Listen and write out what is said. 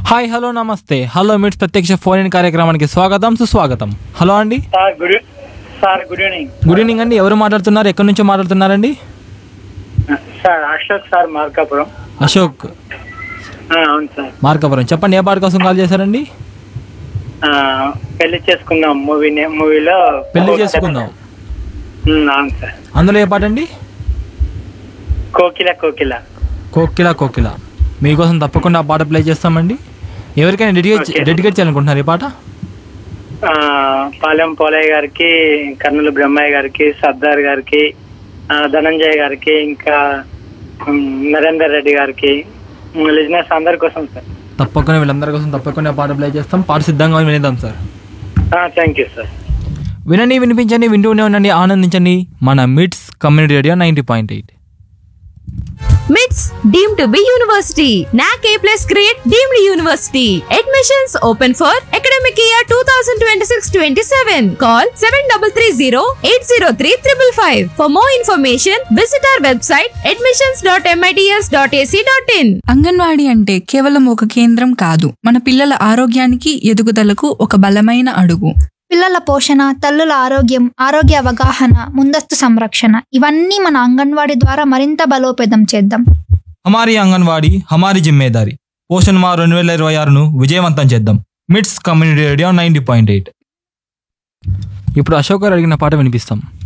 Hi hello నమస్తే hello మిట్స్ ప్రత్యక్ష ఫోన్ ఇన్ కార్యక్రమానికి స్వాగతం సుస్వాగతం హలో అండి sir good sir good evening good evening అండి ఎవరు మాట్లాడుతున్నారు ఎక్కడి నుంచో మాట్లాడుతున్నారండి సార్ అశోక్ సార్ మార్కాపురం అశోక్ ఆ, అవును సార్ మార్కాపురం చెప్పండి ఏ పాట కోసం కాల్ చేశారండి ఆ, పెళ్లి చేసుకుందాం మూవీ మూవీలో పెళ్లి చేసుకుందాం ఉమ్, అవును సార్ అందులో ఏ పాట అండి కోకిల కోకిల కోకిల కోకిల మీకోసం తప్పకుండా ఆ పాట ప్లే చేస్తామండి ఎవరికైనా డెడికేట్ Okay. డెడికేట్ చేయాలనుకుంటున్నారు ఈ పాట ఆ, పాలెం పోలయ్య గారికి కర్నూలు బ్రహ్మయ్య గారికి సర్దార్ గారికి ఆ, ధనంజయ్ గారికి ఇంకా ఉమ్, నరేందర్ రెడ్డి గారికి లిజినెస్ అందరి కోసం సార్ తప్పకుండా వీళ్ళందరి కోసం తప్పకుండా ఆ పాట ప్లే చేస్తాం పాట సిద్ధంగా ఉంది, వినేద్దాం సార్ థ్యాంక్ యూ సార్ వినండి వినిపించండి వింటూనే ఉండండి ఆనందించండి మన MITS community radio ninety point eight MITS deemed to be university. NAC A plus grade deemed university. Admissions open for academic year 2026-27. Call 7330-803-555. For more information, visit our website admissions.mits.ac.in. Anganwadi అంటే కేవలం ఒక కేంద్రం కాదు మన పిల్లల ఆరోగ్యానికి ఎదుగుదలకు ఒక బలమైన అడుగు పిల్లల పోషణ తల్లుల ఆరోగ్యం ఆరోగ్య అవగాహన ముందస్తు సంరక్షణ ఇవన్నీ మన అంగన్వాడీ ద్వారా మరింత బలోపేతం చేద్దాం హమారీ అంగన్వాడీ హమారీ జిమ్మేదారి పోషణ్ మా రెండు వేల ఇరవై ఆరును విజయవంతం చేద్దాం MITS community radio ninety point eight ఇప్పుడు అశోక్ గారు అడిగిన పాట వినిపిస్తాం